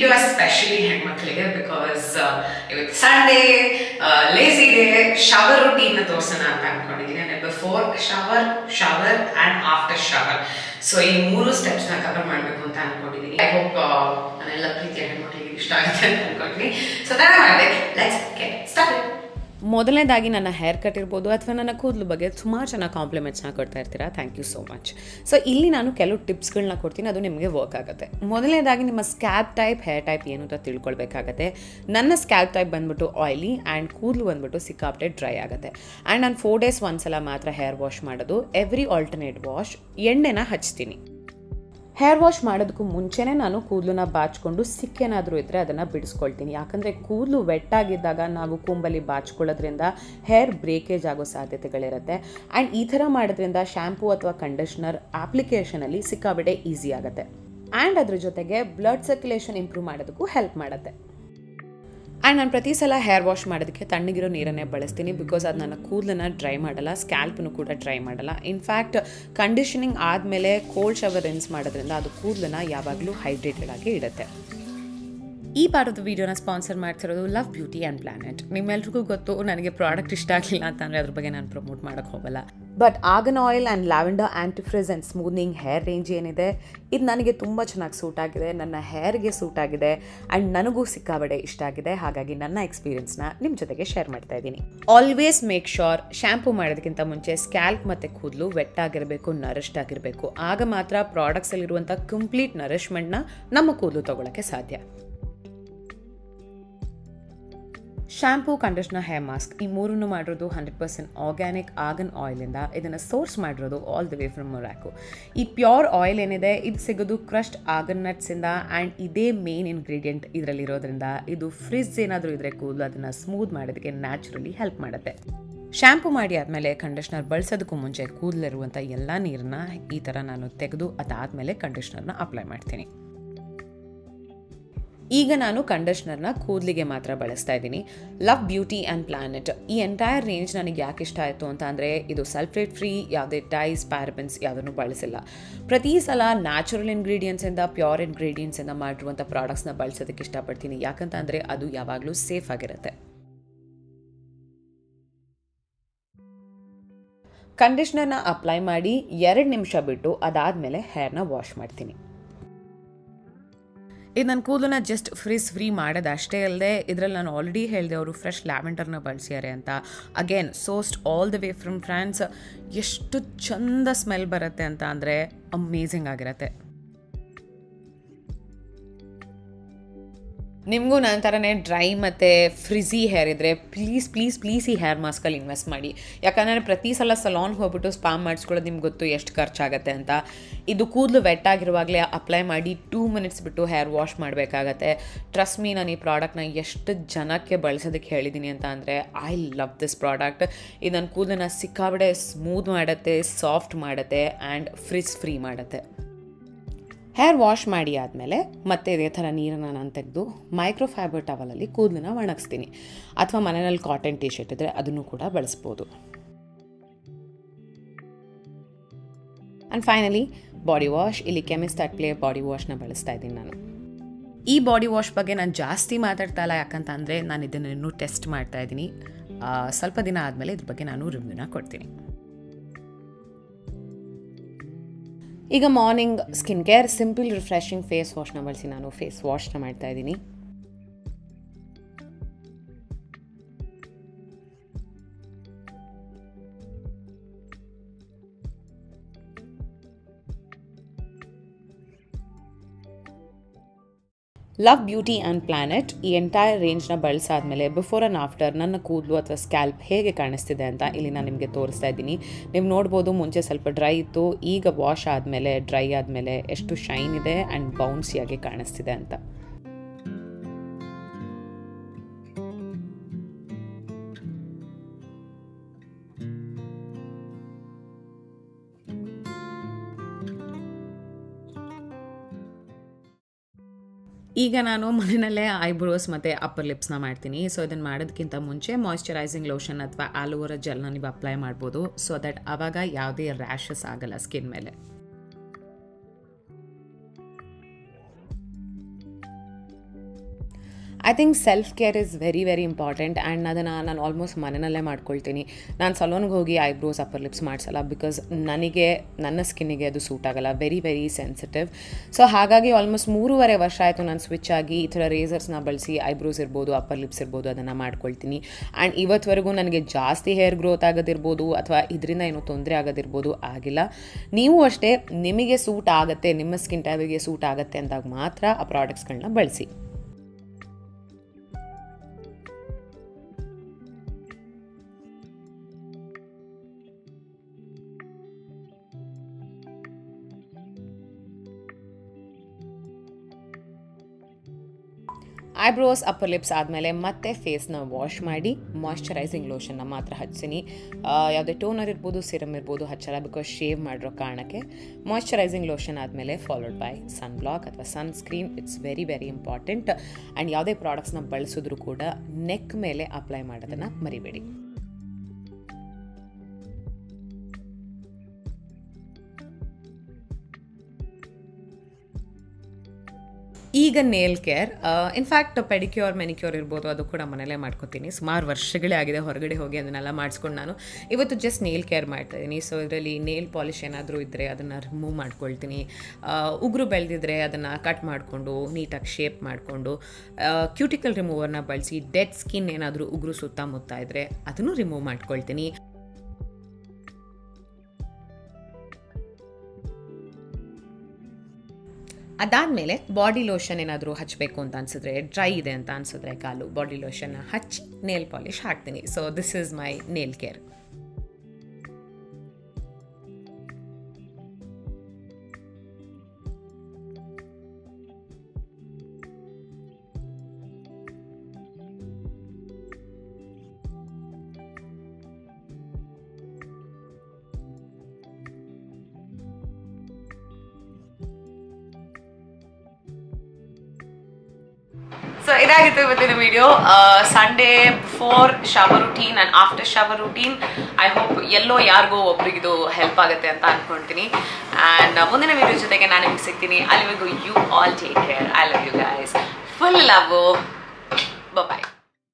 video specially ಹೆಣ್ಮಕ್ಳಿಗೆ because ಇವತ್ತು Sunday lazy day shower routine ತೋರ್ಸೋಣ ಅಂತ ಅನ್ಕೊಂಡಿದ್ದೀನಿ ಅಂದ್ರೆ before shower shower and after shower so ಈ ಮೂರು ಸ್ಟೆಪ್ಸ್ ನ ಕವರ್ ಮಾಡಬೇಕು ಅಂತ ಅನ್ಕೊಂಡಿದ್ದೀನಿ ಐ ಹೋಪ್ ನನ್ನೆಲ್ಲ ಪ್ರೀತಿಯ ಹೆಣ್ಮಕ್ಳಿಗೆ ಇಷ್ಟ ಆಗುತ್ತೆ ಅಂತ ಅನ್ಕೊಂಡಿದ್ದೀನಿ ಸೊ ತರ ಮಾಡಿದೆ ಲೆಟ್ಸ್ ಗೆಟ್ ಸ್ಟಾರ್ಟ್ ಮೊದಲನೇದಾಗಿ ನನ್ನ ಹೇರ್ ಕಟ್ ಇರ್ಬೋದು ಅಥವಾ ನನ್ನ ಕೂದಲು ಬಗ್ಗೆ ಸುಮಾರು ಚೆನ್ನಾಗಿ ಕಾಂಪ್ಲಿಮೆಂಟ್ಸ್ನ ಕೊಡ್ತಾ ಇರ್ತೀರಾ thank you so much so ಇಲ್ಲಿ ನಾನು ಕೆಲವು ಟಿಪ್ಸ್ಗಳನ್ನ ಕೊಡ್ತೀನಿ ಅದು ನಿಮಗೆ ವರ್ಕ್ ಆಗುತ್ತೆ ಮೊದಲನೇದಾಗಿ ನಿಮ್ಮ ಸ್ಕ್ಯಾಪ್ ಟೈಪ್ ಹೇರ್ ಟೈಪ್ ಏನು ಅಂತ ತಿಳ್ಕೊಳ್ಬೇಕಾಗತ್ತೆ ನನ್ನ ಸ್ಕ್ಯಾಪ್ ಟೈಪ್ ಬಂದ್ಬಿಟ್ಟು ಆಯ್ಲಿ ಆ್ಯಂಡ್ ಕೂದಲು ಬಂದ್ಬಿಟ್ಟು ಸಿಕ್ಕಾಪಟ್ಟೆ ಡ್ರೈ ಆಗುತ್ತೆ ಆ್ಯಂಡ್ ನಾನು ಫೋರ್ ಡೇಸ್ ಒಂದ್ಸಲ ಮಾತ್ರ ಹೇರ್ ವಾಶ್ ಮಾಡೋದು ಎವ್ರಿ ಆಲ್ಟರ್ನೇಟ್ ವಾಶ್ ಎಣ್ಣೆನ ಹಚ್ತೀನಿ ಹೇರ್ ವಾಶ್ ಮಾಡೋದಕ್ಕೂ ಮುಂಚೆನೇ ನಾನು ಕೂದಲನ್ನ ಬಾಚ್ಕೊಂಡು ಸಿಕ್ಕೇನಾದರೂ ಇದ್ದರೆ ಅದನ್ನು ಬಿಡಿಸ್ಕೊಳ್ತೀನಿ ಯಾಕಂದರೆ ಕೂದಲು ವೆಟ್ಟಾಗಿದ್ದಾಗ ನಾವು ಕೂಂಬಲ್ಲಿ ಬಾಚ್ಕೊಳ್ಳೋದ್ರಿಂದ ಹೇರ್ ಬ್ರೇಕೇಜ್ ಆಗೋ ಸಾಧ್ಯತೆಗಳಿರುತ್ತೆ ಆ್ಯಂಡ್ ಈ ಥರ ಮಾಡೋದ್ರಿಂದ ಶ್ಯಾಂಪೂ ಅಥವಾ ಕಂಡೀಷ್ನರ್ ಅಪ್ಲಿಕೇಶನಲ್ಲಿ ಸಿಕ್ಕಾಬಿಟ್ಟೆ ಈಸಿ ಆಗುತ್ತೆ ಆ್ಯಂಡ್ ಅದ್ರ ಜೊತೆಗೆ ಬ್ಲಡ್ ಸರ್ಕ್ಯುಲೇಷನ್ ಇಂಪ್ರೂವ್ ಮಾಡೋದಕ್ಕೂ ಹೆಲ್ಪ್ ಮಾಡುತ್ತೆ ಆ್ಯಂಡ್ ನಾನು ಪ್ರತಿ ಸಲ ಹೇರ್ ವಾಶ್ ಮಾಡೋದಕ್ಕೆ ತಣ್ಣಗಿರೋ ನೀರನ್ನೇ ಬಳಸ್ತೀನಿ ಬಿಕಾಸ್ ಅದು ನನ್ನ ಕೂದಲನ್ನ ಡ್ರೈ ಮಾಡಲ್ಲ ಸ್ಕ್ಯಾಲ್ಪನ್ನು ಕೂಡ ಡ್ರೈ ಮಾಡಲ್ಲ ಇನ್ಫ್ಯಾಕ್ಟ್ ಕಂಡೀಷನಿಂಗ್ ಆದಮೇಲೆ ಕೋಲ್ಡ್ ಶವರ್ ರಿನ್ಸ್ ಮಾಡೋದ್ರಿಂದ ಅದು ಕೂದಲನ್ನ ಯಾವಾಗಲೂ ಹೈಡ್ರೇಟೆಡ್ ಆಗಿ ಇಡುತ್ತೆ ಈ ಪಾಠದ ವಿಡಿಯೋನ ಸ್ಪಾನ್ಸರ್ ಮಾಡ್ತಿರೋದು ಲವ್ ಬ್ಯೂಟಿ ಆ್ಯಂಡ್ ಪ್ಲಾನೆಟ್ ನಿಮ್ಮೆಲ್ರಿಗೂ ಗೊತ್ತು ನನಗೆ ಪ್ರಾಡಕ್ಟ್ ಇಷ್ಟ ಆಗಲಿಲ್ಲ ಅಂತಂದರೆ ಅದ್ರ ಬಗ್ಗೆ ನಾನು ಪ್ರಮೋಟ್ ಮಾಡೋಕ್ಕೆ ಹೋಗಲ್ಲ but argan oil and lavender antifrizz and smoothening hair range ಏನಿದೆ ಇದು ನನಗೆ ತುಂಬ ಚೆನ್ನಾಗಿ ಸೂಟ್ ಆಗಿದೆ ನನ್ನ ಹೇರ್ಗೆ ಸೂಟ್ ಆಗಿದೆ ಆ್ಯಂಡ್ ನನಗೂ ಸಿಕ್ಕಾಬಡೆ ಇಷ್ಟ ಆಗಿದೆ ಹಾಗಾಗಿ ನನ್ನ ಎಕ್ಸ್ಪೀರಿಯನ್ಸ್ನ ನಿಮ್ಮ ಜೊತೆಗೆ ಶೇರ್ ಮಾಡ್ತಾ ಇದ್ದೀನಿ ಆಲ್ವೇಸ್ ಮೇಕ್ ಶೋರ್ ಶ್ಯಾಂಪೂ ಮಾಡೋದಕ್ಕಿಂತ ಮುಂಚೆ ಸ್ಕ್ಯಾಲ್ಪ್ ಮತ್ತು ಕೂದಲು ವೆಟ್ ಆಗಿರಬೇಕು ನರಿಷ್ಡ್ ಆಗಿರಬೇಕು ಆಗ ಮಾತ್ರ ಪ್ರಾಡಕ್ಟ್ಸಲ್ಲಿರುವಂಥ ಕಂಪ್ಲೀಟ್ ನರಿಶ್ಮೆಂಟ್ನ ನಮ್ಮ ಕೂದಲು ತೊಗೊಳಕ್ಕೆ ಸಾಧ್ಯ ಶ್ಯಾಂಪೂ ಕಂಡೀಷ್ನರ್ ಹೇರ್ ಮಾಸ್ಕ್ ಈ ಮೂರನ್ನು ಮಾಡಿರೋದು ಹಂಡ್ರೆಡ್ ಪರ್ಸೆಂಟ್ ಆರ್ಗ್ಯಾನಿಕ್ ಆಗನ್ ಆಯಿಲಿಂದ ಇದನ್ನು ಸೋರ್ಸ್ ಮಾಡಿರೋದು all the way from Morocco ಈ ಪ್ಯೂರ್ ಆಯಿಲ್ ಏನಿದೆ ಇದು ಸಿಗೋದು ಕ್ರಶ್ಡ್ ಆಗನ್ ನಟ್ಸಿಂದ ಆ್ಯಂಡ್ ಇದೇ ಮೇನ್ ಇಂಗ್ರೀಡಿಯೆಂಟ್ ಇದರಲ್ಲಿರೋದ್ರಿಂದ ಇದು ಫ್ರಿಜ್ ಏನಾದರೂ ಇದ್ರೆ ಕೂದಲು ಅದನ್ನು ಸ್ಮೂತ್ ಮಾಡೋದಕ್ಕೆ ನ್ಯಾಚುರಲಿ ಹೆಲ್ಪ್ ಮಾಡುತ್ತೆ ಶ್ಯಾಂಪು ಮಾಡಿ ಆದಮೇಲೆ ಕಂಡೀಷ್ನರ್ ಬಳಸೋದಕ್ಕೂ ಮುಂಚೆ ಕೂದಲಿರುವಂಥ ಎಲ್ಲ ನೀರನ್ನ ಈ ಥರ ನಾನು ತೆಗೆದು ಅದಾದಮೇಲೆ ಕಂಡೀಷ್ನರ್ನ ಅಪ್ಲೈ ಮಾಡ್ತೀನಿ ಈಗ ನಾನು ಕಂಡೀಷ್ನರ್ನ ಕೂದಲಿಗೆ ಮಾತ್ರ ಬಳಸ್ತಾ ಇದ್ದೀನಿ ಲವ್ ಬ್ಯೂಟಿ ಆ್ಯಂಡ್ ಪ್ಲಾನೆಟ್ ಈ ಎಂಟೈರ್ ರೇಂಜ್ ನನಗೆ ಯಾಕೆ ಇಷ್ಟ ಆಯಿತು ಅಂತ ಅಂದರೆ ಇದು ಸಲ್ಫೇಟ್ ಫ್ರೀ ಯಾವುದೇ ಡೈಸ್ ಪ್ಯಾರಬೆನ್ಸ್ ಯಾವುದನ್ನು ಬಳಸಿಲ್ಲ ಪ್ರತಿ ಸಲ ನ್ಯಾಚುರಲ್ ಇಂಗ್ರೀಡಿಯೆಂಟ್ಸಿಂದ ಪ್ಯೂರ್ ಇಂಗ್ರೀಡಿಯೆಂಟ್ಸಿಂದ ಮಾಡಿರುವಂಥ ಪ್ರಾಡಕ್ಟ್ಸ್ನ ಬಳಸೋದಕ್ಕೆ ಇಷ್ಟಪಡ್ತೀನಿ ಯಾಕಂತ ಅಂದರೆ ಅದು ಯಾವಾಗಲೂ ಸೇಫ್ ಆಗಿರುತ್ತೆ ಕಂಡೀಷ್ನರ್ನ ಅಪ್ಲೈ ಮಾಡಿ ಎರಡು ನಿಮಿಷ ಬಿಟ್ಟು ಅದಾದಮೇಲೆ ಹೇರ್ನ ವಾಶ್ ಮಾಡ್ತೀನಿ ಇದು ನನ್ನ ಕೂದಲನ್ನ ಜಸ್ಟ್ ಫ್ರೀಸ್ ಫ್ರೀ ಮಾಡೋದು ಅಷ್ಟೇ ಅಲ್ಲದೆ ಇದರಲ್ಲಿ ನಾನು ಆಲ್ರೆಡಿ ಹೇಳಿದೆ ಅವರು ಫ್ರೆಶ್ ಲ್ಯಾವೆಂಡರ್ನ ಬಳಸ್ಯಾರೆ ಅಂತ again sourced all the way from France ಎಷ್ಟು ಚಂದ ಸ್ಮೆಲ್ ಬರುತ್ತೆ ಅಂತ ಅಂದರೆ ಅಮೇಝಿಂಗ್ ಆಗಿರುತ್ತೆ ನಿಮಗೂ ನನ್ನ ಥರನೇ ಡ್ರೈ ಮತ್ತು ಫ್ರಿಝಿ ಹೇರ್ ಇದ್ದರೆ ಪ್ಲೀಸ್ ಪ್ಲೀಸ್ ಪ್ಲೀಸ್ ಈ ಹೇರ್ ಮಾಸ್ಕಲ್ಲಿ ಇನ್ವೆಸ್ಟ್ ಮಾಡಿ ಯಾಕಂದರೆ ಪ್ರತಿ ಸಲ ಸಲಾನ್ಗೆ ಹೋಗ್ಬಿಟ್ಟು ಸ್ಪಾಮ್ ಮಾಡಿಸ್ಕೊಳ್ಳೋದು ನಿಮ್ಗೆ ಗೊತ್ತು ಎಷ್ಟು ಖರ್ಚಾಗತ್ತೆ ಅಂತ ಇದು ಕೂದಲು ವೆಟ್ ಆಗಿರುವಾಗಲೇ ಅಪ್ಲೈ ಮಾಡಿ ಟೂ ಮಿನಿಟ್ಸ್ ಬಿಟ್ಟು ಹೇರ್ ವಾಶ್ ಮಾಡಬೇಕಾಗತ್ತೆ ಟ್ರಸ್ಟ್ ಮೀ ನಾನು ಈ ಪ್ರಾಡಕ್ಟ್ನ ಎಷ್ಟು ಜನಕ್ಕೆ ಬಳಸೋದಕ್ಕೆ ಹೇಳಿದ್ದೀನಿ ಅಂತ ಅಂದರೆ ಐ ಲವ್ ದಿಸ್ ಪ್ರಾಡಕ್ಟ್ ಇದು ನನ್ನ ಕೂದಲನ್ನ ಸಿಕ್ಕಾಬಡೆ ಸ್ಮೂತ್ ಮಾಡುತ್ತೆ ಸಾಫ್ಟ್ ಮಾಡುತ್ತೆ ಆ್ಯಂಡ್ ಫ್ರಿಜ್ ಫ್ರೀ ಮಾಡುತ್ತೆ ಹೇರ್ ವಾಶ್ ಮಾಡಿ ಆದಮೇಲೆ ಮತ್ತೆ ಇದೇ ಥರ ನೀರನ್ನು ನಾನು ತೆಗೆದು ಮೈಕ್ರೋ ಫೈಬರ್ ಟವಲಲ್ಲಿ ಕೂದಲನ್ನ ಒಣಗಿಸ್ತೀನಿ ಅಥವಾ ಮನೆಯಲ್ಲಿ ಕಾಟನ್ ಟಿ ಶರ್ಟ್ ಇದ್ದರೆ ಅದನ್ನು ಕೂಡ ಬಳಸ್ಬೋದು ಆ್ಯಂಡ್ ಫೈನಲಿ ಬಾಡಿ ವಾಶ್ ಇಲ್ಲಿ ಕೆಮಿಸ್ಟ್ ಅಟ್ ಪ್ಲೇ ಬಾಡಿ ವಾಶ್ನ ಬಳಸ್ತಾ ಇದ್ದೀನಿ ನಾನು ಈ ಬಾಡಿ ವಾಶ್ ಬಗ್ಗೆ ನಾನು ಜಾಸ್ತಿ ಮಾತಾಡ್ತಾ ಇಲ್ಲ ಯಾಕಂತ ಅಂದರೆ ನಾನು ಇದನ್ನು ಇನ್ನೂ ಟೆಸ್ಟ್ ಮಾಡ್ತಾ ಇದ್ದೀನಿ ಸ್ವಲ್ಪ ದಿನ ಆದಮೇಲೆ ಇದ್ರ ಬಗ್ಗೆ ನಾನು ರಿವ್ಯೂನ ಕೊಡ್ತೀನಿ ಈಗ morning skin care simple refreshing face ವಾಶ್ನ ಬಳಸಿ ನಾನು ಫೇಸ್ ವಾಶ್ನ ಮಾಡ್ತಾ ಇದ್ದೀನಿ ಲವ್ ಬ್ಯೂಟಿ ಆ್ಯಂಡ್ ಪ್ಲಾನೆಟ್ ಈ ಎಂಟೈರ್ ರೇಂಜ್ನ ಬಳಸಾದ್ಮೇಲೆ ಬಿಫೋರ್ ಆ್ಯಂಡ್ ಆಫ್ಟರ್ ನನ್ನ ಕೂದಲು ಅಥವಾ ಸ್ಕ್ಯಾಲ್ಪ್ ಹೇಗೆ ಕಾಣಿಸ್ತಿದೆ ಅಂತ ಇಲ್ಲಿ ನಾನು ನಿಮಗೆ ತೋರಿಸ್ತಾ ಇದ್ದೀನಿ ನೀವು ನೋಡ್ಬೋದು ಮುಂಚೆ ಸ್ವಲ್ಪ ಡ್ರೈ ಇತ್ತು ಈಗ ವಾಶ್ ಆದಮೇಲೆ ಡ್ರೈ ಆದಮೇಲೆ ಎಷ್ಟು ಶೈನ್ ಇದೆ ಆ್ಯಂಡ್ ಬೌನ್ಸಿಯಾಗಿ ಕಾಣಿಸ್ತಿದೆ ಅಂತ ಈಗ ನಾನು ಮನೆಯಲ್ಲೇ ಐಬ್ರೋಸ್ ಮತ್ತು ಅಪ್ಪರ್ ಲಿಪ್ಸ್ನ ಮಾಡ್ತೀನಿ ಸೊ ಇದನ್ನು ಮಾಡೋದಕ್ಕಿಂತ ಮುಂಚೆ ಮಾಯ್ಶ್ಚರೈಸಿಂಗ್ ಲೋಷನ್ ಅಥವಾ ಆಲೋವೆರಾ ಜೆಲ್ನ ನೀವು ಅಪ್ಲೈ ಮಾಡ್ಬೋದು ಸೊ ದಟ್ ಆವಾಗ ಯಾವುದೇ ರ್ಯಾಷಸ್ ಆಗಲ್ಲ ಸ್ಕಿನ್ ಮೇಲೆ I think self care is very very important and ಅದನ್ನು ನಾನು ಆಲ್ಮೋಸ್ಟ್ ಮನೆಯಲ್ಲೇ ಮಾಡ್ಕೊಳ್ತೀನಿ ನಾನು ಸಲೂನ್ಗೆ ಹೋಗಿ ಐಬ್ರೋಸ್ ಅಪ್ಪರ್ ಲಿಪ್ಸ್ ಮಾಡಿಸಲ್ಲ ಬಿಕಾಸ್ ನನಗೆ ನನ್ನ ಸ್ಕಿನ್ನಿಗೆ ಅದು ಸೂಟ್ ಆಗಲ್ಲ ವೆರಿ ವೆರಿ ಸೆನ್ಸಿಟಿವ್ ಸೊ ಹಾಗಾಗಿ ಆಲ್ಮೋಸ್ಟ್ ಮೂರುವರೆ ವರ್ಷ ಆಯಿತು ನಾನು ಸ್ವಿಚ್ ಆಗಿ ಈ ಥರ ರೇಸರ್ಸ್ನ ಬಳಸಿ ಐಬ್ರೋಸ್ ಇರ್ಬೋದು ಅಪ್ಪರ್ ಲಿಪ್ಸ್ ಇರ್ಬೋದು ಅದನ್ನು ಮಾಡ್ಕೊಳ್ತೀನಿ ಆ್ಯಂಡ್ ಇವತ್ತವರೆಗೂ ನನಗೆ ಜಾಸ್ತಿ ಹೇರ್ ಗ್ರೋತ್ ಆಗೋದಿರ್ಬೋದು ಅಥವಾ ಇದರಿಂದ ಏನೋ ತೊಂದರೆ ಆಗೋದಿರ್ಬೋದು ಆಗಿಲ್ಲ ನೀವು ಅಷ್ಟೇ ನಿಮಗೆ ಸೂಟ್ ಆಗುತ್ತೆ ನಿಮ್ಮ ಸ್ಕಿನ್ ಟೈಪಿಗೆ ಸೂಟ್ ಆಗುತ್ತೆ ಅಂದಾಗ ಮಾತ್ರ ಆ ಪ್ರಾಡಕ್ಟ್ಸ್ಗಳನ್ನ ಬಳಸಿ ಐಬ್ರೋಸ್ ಅಪ್ಪರ್ ಲಿಪ್ಸ್ ಆದಮೇಲೆ ಮತ್ತೆ ಫೇಸ್ನ ವಾಶ್ ಮಾಡಿ ಮಾಯ್ಶ್ಚರೈಸಿಂಗ್ ಲೋಷನ್ನ ಮಾತ್ರ ಹಚ್ತೀನಿ ಯಾವುದೇ ಟೋನರ್ ಇರ್ಬೋದು ಸಿರಮ್ ಇರ್ಬೋದು ಹಚ್ಚಲ್ಲ ಬಿಕಾಸ್ ಶೇವ್ ಮಾಡಿರೋ ಕಾರಣಕ್ಕೆ ಮಾಯ್ಶ್ಚರೈಸಿಂಗ್ ಲೋಷನ್ ಆದಮೇಲೆ ಫಾಲೋಡ್ ಬೈ ಸನ್ ಬ್ಲಾಕ್ ಅಥವಾ sun screen it's very very important and ಯಾವುದೇ ಪ್ರಾಡಕ್ಟ್ಸ್ನ ಬಳಸಿದ್ರು ಕೂಡ ನೆಕ್ ಮೇಲೆ ಅಪ್ಲೈ ಮಾಡೋದನ್ನು ಮರಿಬೇಡಿ ಈಗ nail care in fact pedicure manicure ಇರ್ಬೋದು ಅದು ಕೂಡ ಮನೇಲೇ ಮಾಡ್ಕೊತೀನಿ ಸುಮಾರು ವರ್ಷಗಳೇ ಆಗಿದೆ ಹೊರಗಡೆ ಹೋಗಿ ಅದನ್ನೆಲ್ಲ ಮಾಡಿಸ್ಕೊಂಡು ನಾನು ಇವತ್ತು ಜಸ್ಟ್ ನೇಲ್ ಕೇರ್ ಮಾಡ್ತಾಯಿದ್ದೀನಿ ಸೊ ಇದರಲ್ಲಿ ನೇಲ್ ಪಾಲಿಶ್ ಏನಾದರೂ ಇದ್ದರೆ ಅದನ್ನು ರಿಮೂವ್ ಮಾಡ್ಕೊಳ್ತೀನಿ ಉಗುರು ಬೆಳೆದಿದ್ರೆ ಅದನ್ನು ಕಟ್ ಮಾಡಿಕೊಂಡು ನೀಟಾಗಿ ಶೇಪ್ ಮಾಡಿಕೊಂಡು ಕ್ಯೂಟಿಕಲ್ ರಿಮೂವರ್ನ ಬಳಸಿ ಡೆಡ್ ಸ್ಕಿನ್ ಏನಾದರೂ ಉಗುರು ಸುತ್ತಮುತ್ತ ಇದ್ದರೆ ಅದನ್ನು ರಿಮೂವ್ ಮಾಡ್ಕೊಳ್ತೀನಿ ಅದಾದಮೇಲೆ ಬಾಡಿ ಲೋಷನ್ ಏನಾದರೂ ಹಚ್ಚಬೇಕು ಅಂತ ಅನಿಸಿದ್ರೆ ಡ್ರೈ ಇದೆ ಅಂತ ಅನಿಸಿದ್ರೆ ಕಾಲು ಬಾಡಿ ಲೋಷನ್ನ ಹಚ್ಚಿ ನೇಲ್ ಪಾಲಿಶ್ ಹಾಕ್ತೀನಿ so this is my nail care so ಇದಾಗಿತ್ತು ಇವತ್ತಿನ video Sunday before shower routine and after shower routine I hope ಎಲ್ಲೋ ಯಾರಿಗೋ ಒಬ್ರಿಗಿದು ಹೆಲ್ಪ್ ಆಗುತ್ತೆ ಅಂತ ಅನ್ಕೊಂತೀನಿ ಆ್ಯಂಡ್ ಮುಂದಿನ ವಿಡಿಯೋ ಜೊತೆಗೆ ನಾನು ನಿಮ್ಗೆ ಸಿಗ್ತೀನಿ ಅಲ್ಲಿವರೆಗೂ you all take care I love you guys full love bye